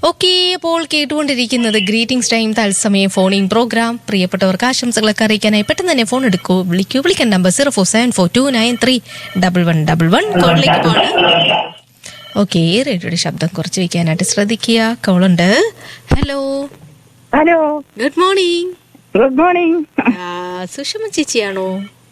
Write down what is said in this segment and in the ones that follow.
Okay അപ്പോൾ കേട്ടുകൊണ്ടിരിക്കുന്നത് greetings time തത്സമയം ഫോണിംഗ് പ്രോഗ്രാം പ്രിയപ്പെട്ടവർക്ക് ആശംസകളൊക്കെ അറിയിക്കാനായി പെട്ടെന്ന് തന്നെ ഫോൺ എടുക്കൂ വിളിക്കൂ വിളിക്കാൻ number zero four seven four two nine three double one double one കോളിലേക്ക് പോണ് ഓക്കെ റേഡിയോയുടെ ശബ്ദം കുറച്ച് വെക്കാനായിട്ട് ശ്രദ്ധിക്കുക കോളുണ്ട് hello hello good morning good morning Sushama ചേച്ചിയാണോ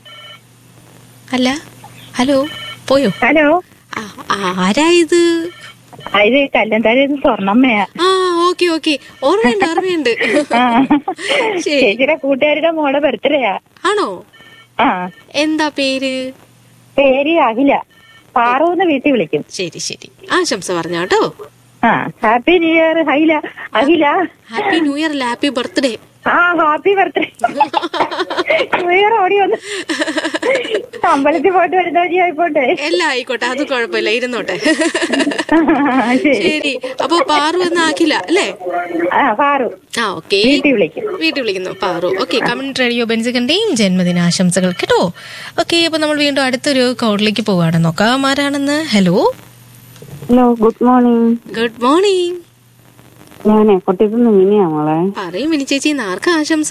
അല്ല ഹലോ പോയോ ഹലോ ആ, ആരാ ഇത് ഇത് കല്ലന്താഴ് സ്വർണ്ണമ്മയാ ആ ഓക്കെ ഓക്കെ ഓർമ്മയുണ്ട് ഓർമ്മയുണ്ട് ആ. ശരി ചേച്ചിയുടെ കൂട്ടുകാരുടെ മോളെ ബർത്ത്ഡേയാ ആണോ ആ എന്താ പേര് പേര് അഖില പാറൂന്ന് വീട്ടിൽ വിളിക്കും ശരി ശരി ആശംസ പറഞ്ഞ കേട്ടോ ആ happy new year Akhila Akhila happy new year happy birthday ആ ഹാപ്പി ബർത്ത്ഡേ ന്യൂ ഇയർ ഓടി വന്നു അമ്പലത്തിൽ പോയിട്ട് വരുന്ന വഴി ആയിപ്പോട്ടെ എല്ലാം ആയിക്കോട്ടെ അത് കുഴപ്പമില്ല ഇരുന്നോട്ടെ ശരി ശരി അപ്പൊ പാറു എന്ന ആക്കില്ല അല്ലേ ആ പാറു ആ ഓക്കെ വീട്ടിൽ വിളിക്കും വീട്ടിൽ വിളിക്കുന്നു പാറു ഓക്കെ കമ്മ്യൂണിറ്റി റേഡിയോ ബെൻസികന്റെയും ജന്മദിനാശംസകൾ കേട്ടോ ഓക്കെ അപ്പൊ നമ്മൾ വീണ്ടും അടുത്തൊരു കോളിലേക്ക് പോവാണ് നോക്കാം ആരാണെന്ന് hello hello good morning good morning ഞാനേ കൊട്ടിയത്തുനിന്ന് മിനിയാ മോളെ പറയും മിനി ചേച്ചി ഇന്ന് ആർക്കാ ആശംസ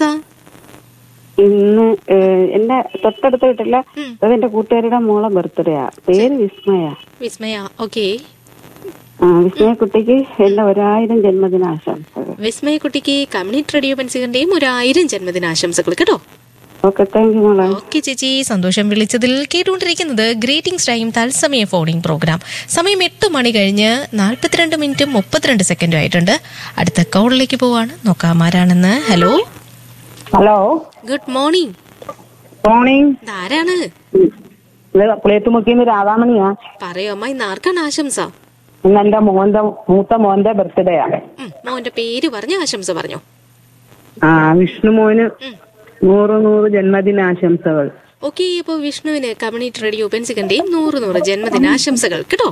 ഇന്ന് ഏഹ്, എന്റെ തൊട്ടടുത്ത വീട്ടിലെ അതെന്റെ കൂട്ടുകാരുടെ മോളെ ബർത്ത്ഡേയാ പേര് വിസ്മയ വിസ്മയ ഓക്കെ ആ വിസ്മയ കുട്ടിക്ക് എന്റെ ഒരായിരം ജന്മദിനാശംസകൾ വിസ്മയ കുട്ടിക്ക് കമ്മ്യൂണിറ്റി റേഡിയോ പെൻസികന്റെയും ഒരു ആയിരം ജന്മദിനാശംസകൾ കേട്ടോ ഓക്കെ താങ്ക് യു മോളെ ഓക്കെ ചേച്ചി സന്തോഷം വിളിച്ചതിൽ കേട്ടുകൊണ്ടിരിക്കുന്നത് ഗ്രേറ്റിംഗ്സ് ടൈം തത്സമയ ഫോണിംഗ് പ്രോഗ്രാം സമയം എട്ട് മണി കഴിഞ്ഞ് നാൽപ്പത്തിരണ്ട് മിനിറ്റും മുപ്പത്തിരണ്ട് സെക്കൻഡും ആയിട്ടുണ്ട് അടുത്ത കോളിലേക്ക് പോവാണ് നോക്കാം ആരാണെന്ന് hello hello good morning morning ഇതാരാണ് ഇത് പുളിയത്തുമുക്കിന്ന് രാധാമണിയാ പറയോ അമ്മ ഇന്ന് ആർക്കാണ് ആശംസ ഇന്ന് എന്റെ മോന്റെ മൂത്ത മോന്റെ ബർത്ത്ഡേയാ ഉം, മോന്റെ പേര് പറഞ്ഞ ആശംസ പറഞ്ഞോ ആ വിഷ്ണു മോന് നൂറ് നൂറ് ജന്മദിനാശംസകൾ ഓക്കെ അപ്പോൾ വിഷ്ണുവിന് കമ്മ്യൂണിറ്റി റേഡിയോ പെൻസികന്റെയും നൂറ് നൂറ് ജന്മദിനാശംസകൾ കേട്ടോ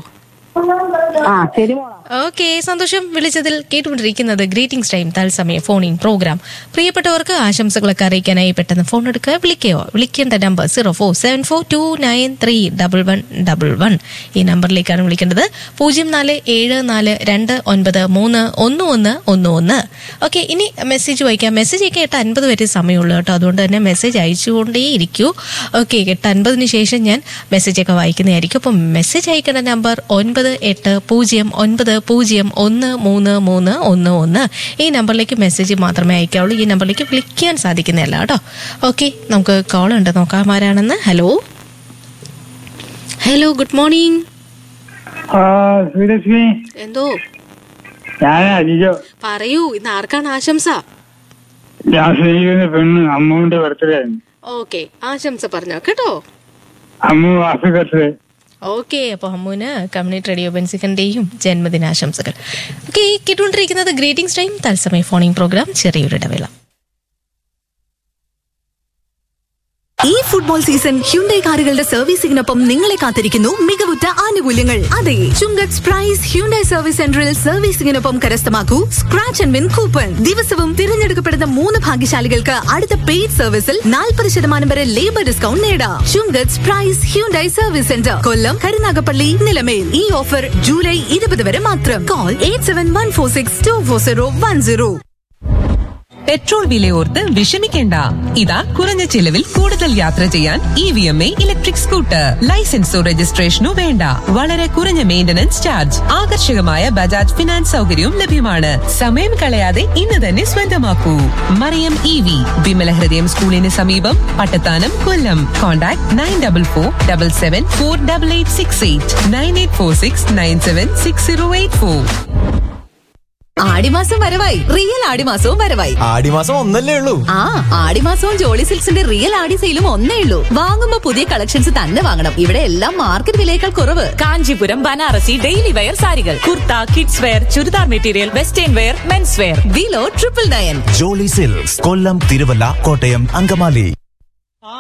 ആ ശരി മോളാ ഓക്കെ സന്തോഷം വിളിച്ചതിൽ കേട്ടുകൊണ്ടിരിക്കുന്നത് ഗ്രീറ്റിംഗ്സ് ടൈം തത്സമയ ഫോണിംഗ് പ്രോഗ്രാം പ്രിയപ്പെട്ടവർക്ക് ആശംസകളൊക്കെ അറിയിക്കാനായി പെട്ടെന്ന് ഫോൺ എടുക്കുക വിളിക്കുകയോ വിളിക്കേണ്ട number zero four seven four two nine three double one double one ഈ നമ്പറിലേക്കാണ് വിളിക്കേണ്ടത് പൂജ്യം നാല് ഏഴ് നാല് രണ്ട് ഒൻപത് മൂന്ന് ഒന്ന് ഒന്ന് ഒന്ന് ഒന്ന് ഓക്കെ ഇനി മെസ്സേജ് വായിക്കാം മെസ്സേജ് ഒക്കെ എട്ട് അൻപത് വരെ സമയമുള്ളൂ കേട്ടോ അതുകൊണ്ട് തന്നെ മെസ്സേജ് അയച്ചുകൊണ്ടേ ഇരിക്കൂ ഓക്കെ എട്ട് അൻപതിന് ശേഷം ഞാൻ മെസ്സേജ് ഒക്കെ വായിക്കുന്നതായിരിക്കും അപ്പം മെസ്സേജ് അയക്കേണ്ട നമ്പർ ഒൻപത് എട്ട് പൂജ്യം ഒൻപത് പൂജ്യം ഒന്ന് മൂന്ന് മൂന്ന് ഒന്ന് ഒന്ന് ഈ നമ്പറിലേക്ക് മെസ്സേജ് മാത്രമേ അയക്കാവുള്ളൂ ഈ നമ്പറിലേക്ക് വിളിക്കാൻ സാധിക്കുന്നതല്ല കേട്ടോ ഓക്കെ നമുക്ക് കോൾ ഉണ്ട് നോക്കാം ആരാണെന്ന് ഹലോ ഹലോ ഗുഡ് മോർണിംഗ് ആ ശ്രീലക്ഷ്മി എന്തോ ഞാൻ അരിജോ പറയൂ ഇന്ന് ആർക്കാണ് ആശംസ ഞാൻ സ്നേഹിക്കുന്ന പെണ്ണ് അമ്മുവിന്റെ ബർത്ത്ഡേ ആണ് ഓക്കെ ആശംസ പറഞ്ഞോ കേട്ടോ അമ്മു അസുഖത്ത് ഓക്കെ അപ്പൊ അമ്മുവിന് കമ്മ്യൂണിറ്റി റേഡിയോ ബെൻസിക്കന്റെയും ജന്മദിനാശംസകൾ ഓക്കെ കേട്ടുകൊണ്ടിരിക്കുന്നത് ഗ്രീറ്റിംഗ്സ് ടൈം തത്സമയ ഫോണിംഗ് പ്രോഗ്രാം ചെറിയൊരു ഇടവേള ഈ ഫുട്ബോൾ സീസൺ ഹ്യുണ്ടൈ കാറുകളുടെ സർവീസിംഗിനൊപ്പം നിങ്ങളെ കാത്തിരിക്കുന്നു മികവുറ്റ ആനുകൂല്യങ്ങൾ അതെ ചുങ്കത്ത് പ്രൈസ് ഹ്യുണ്ടൈ സർവീസ് സെന്ററിൽ സർവീസിംഗിനൊപ്പം കരസ്ഥമാക്കൂ സ്ക്രാച്ച് ആൻഡ് വിൻ കൂപ്പൺ ദിവസവും തിരഞ്ഞെടുക്കപ്പെടുന്ന മൂന്ന് ഭാഗ്യശാലികൾക്ക് അടുത്ത പെയ്ഡ് സർവീസിൽ നാൽപ്പത് ശതമാനം വരെ ലേബർ ഡിസ്കൗണ്ട് നേടാം Chungath prize Hyundai service centre Kollam Karunagappally Nilamel ഈ ഓഫർ ജൂലൈ ഇരുപത് വരെ മാത്രം call eight seven one four six two four zero one zero petrol വിലയോർത്ത് വിഷമിക്കേണ്ട ഇതാ കുറഞ്ഞ ചിലവിൽ കൂടുതൽ യാത്ര ചെയ്യാൻ E V M A electric scooter ലൈസൻസോ രജിസ്ട്രേഷനോ വേണ്ട വളരെ കുറഞ്ഞ മെയിന്റനൻസ് ചാർജ് ആകർഷകമായ ബജാജ് ഫിനാൻസ് സൗകര്യവും ലഭ്യമാണ് സമയം കളയാതെ ഇന്ന് തന്നെ സ്വന്തമാക്കൂ മറിയം ഇ വി വിമല ഹൃദയം സ്കൂളിന് സമീപം Pattathanam Kollam contact nine double four double seven four double eight six eight nine eight four six nine seven six zero eight four ആടിമാസം വരവായി റിയൽ ആടിമാസവും വരവായി ആടിമാസം ഒന്നല്ലേ ഉള്ളൂ ആ ആടിമാസവും ജോളി സിൽക്സിന്റെ റിയൽ ആടി സെയിലും ഒന്നേ ഉള്ളൂ വാങ്ങുമ്പോ പുതിയ കളക്ഷൻസ് തന്നെ വാങ്ങണം ഇവിടെ എല്ലാം മാർക്കറ്റ് വിലയേക്കാൾ കുറവ് കാഞ്ചീപുരം ബനാറസി ഡെയിലി വെയർ സാരികൾ kurta kids wear churidar material western wear men's wear below triple nine Jolly Silks Kollam Thiruvalla Kottayam Angamaly